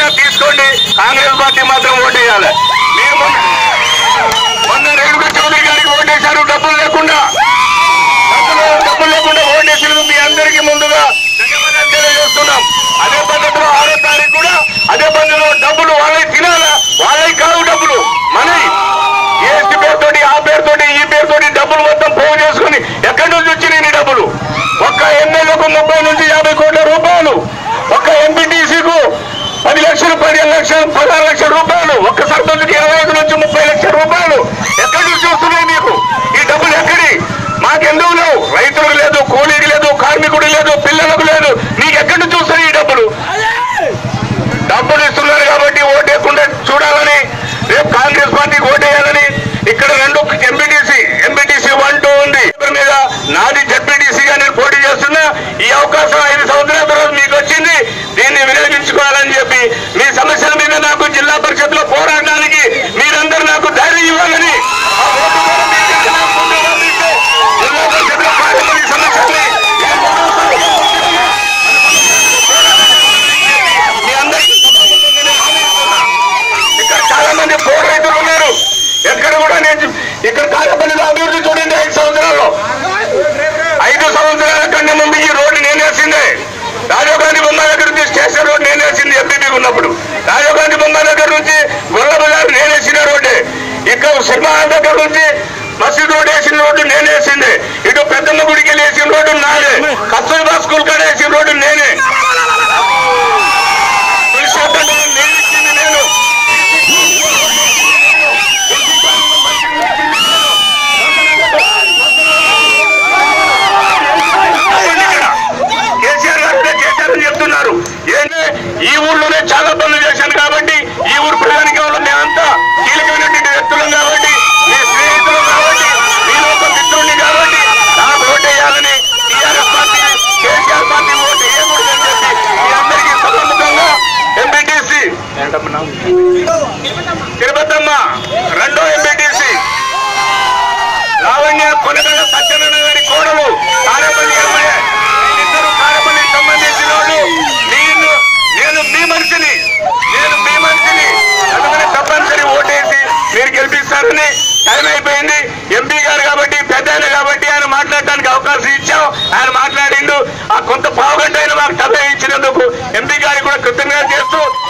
డబ్బులైనా తీసుకోండి కాంగ్రెస్ పార్టీ మాత్రం ఓటేయాలి మీరు మొన్న- మొన్న రేణుకా చౌదరి గారికి ఓటేశారు డబ్బులు లేకుండా డబ్బులు డబ్బులు లేకుండా ఓటేసినందుకు మీ అందరికీ ముందుగా ధన్యవాదాలు తెలియజేస్తున్నాం అదే పద్ధతిలో ఆరో తారీఖు కూడా అదే పద్ధతిలో డబ్బులు వాళ్ళకి తినాలా వాళ్ళకి కావు డబ్బులు మనవి ఏసీ పేరుతోటి ఆ పేరుతోటి ఈ పేరుతోటి డబ్బులు మొత్తం పోగు చేసుకుని ఎక్కడి నుంచి వచ్చినాయి ఈ డబ్బులు ఒక్క ఎమ్మెల్యేకు ముప్పై నుంచి యాభై కోట్ల రూపాయలు ఒక్క ఎంపీటీసీకు పది లక్షలు పదిహేను లక్షలు పదహారు లక్షల రూపాయలు ఒక్క సర్పంచ్కి ఇరవై ఐదు నుంచి ముప్పై లక్షల రూపాయలు ఎక్కడి నుంచి వస్తున్నాయి మీకు ఈ డబ్బులు ఎక్కడి మాకెందుకు లేవు రైతులకు లేదు కూలీకి లేదు కార్మికుడు లేదు పిల్లలకు లేదు మీకు ఎక్కడి నుంచి వస్తున్నాయి ఈ డబ్బులు డబ్బులు ఇస్తున్నారు కాబట్టి ఓటేయకుండా చూడాలని రేపు కాంగ్రెస్ పార్టీకి ఓటేయాలని ఇక్కడ రెండు ఎంపీటీసీ ఎంపీటీసీ వన్ టూ ఉంది ఎవరి మీద నాది జడ్పీటీసీగా నేను పోటీ చేస్తున్నా ఈ అవకాశం ఐదు సంవత్సరాల తర్వాత మీకు వచ్చింది దీన్ని వినియోగించుకోవాలని చెప్పి మీ సమస్యల మీద నాకు జిల్లా పరిషత్ లో పోరాడడానికి మీరందరూ నాకు ధైర్యం ఇవ్వాలని ఆ ఓటు ద్వారా మీ దగ్గర నాకు ముందు పంపిస్తే జిల్లా పరిషత్ లో పార్లమెంట్ సమస్యల్ని ఏ మీ అందరికీ ఇక్కడ చాలా మంది పోర్ రైతులు ఉన్నారు ఎక్కడ కూడా నేను ఇక్కడ కాలపల్లిలో అభివృద్ధి చూడండి ఐదు సంవత్సరాల్లో ఐదు సంవత్సరాల కన్నా ముందు ఈ రోడ్డు నేనేసిందే రాజీవ్ గాంధీ బొమ్మ దగ్గర నుంచి స్టేషన్ రోడ్ నేనేసింది ఎంపీపీ ఉన్నప్పుడు రాజీవ్ గాంధీ బొమ్మ దగ్గర నుంచి గొల్ల బజార్ నేనేసిన రోడ్డే ఇక్కడ సినిమా దగ్గర నుంచి మసీద్ రోడ్ వేసిన రోడ్డు నేనేసింది ఇటు పెద్దమ్మ గుడికి వెళ్ళి వేసిన రోడ్డు నాదే కస్తూర్బా స్కూల్ కాడ వేసిన రోడ్డు నేనే తులసివద్దకు నేను ఇచ్చింది నేను కేసీఆర్ గారు కూడా చేశారని చెప్తున్నారు ఏంటి ఈ ఊర్లోనే చాలా పనులు చేశాను కాబట్టి ఈ ఊరు ప్రజానికంలో మేమంతా కీలకమైనటువంటి వ్యక్తులం కాబట్టి మీ స్నేహితులు కాబట్టి నేను ఒక మిత్రుడిని కాబట్టి నాకు ఓటేయాలని TRS party KCR party vote వేయకూడదని చెప్పి మీ అందరికీ సభముఖంగా ఎంపీటీసీ తిరుపతమ్మ రెండో ఎంపీటీసీ లావణ్య కొనగల సత్యనారాయణ గారి కోడలు కారపల్లి ఎమ్మెల్యే ఇద్దరు కారపల్లికి సంబంధించిన వాళ్ళు నేను నేను మీ మనిషిని నేను మీ మనిషిని అందుకని తప్పనిసరి ఓటేసి మీరు గెలిపిస్తారని టైం అయిపోయింది ఎంపీ గారు కాబట్టి పెద్ద ఆయన కాబట్టి ఆయన మాట్లాడడానికి అవకాశం ఇచ్చాం ఆయన మాట్లాడిండు ఆ కొంత పావుగంట అయినా మాకు టైం ఇచ్చినందుకు ఎంపీ గారికి కూడా కృతజ్ఞత చేస్తూ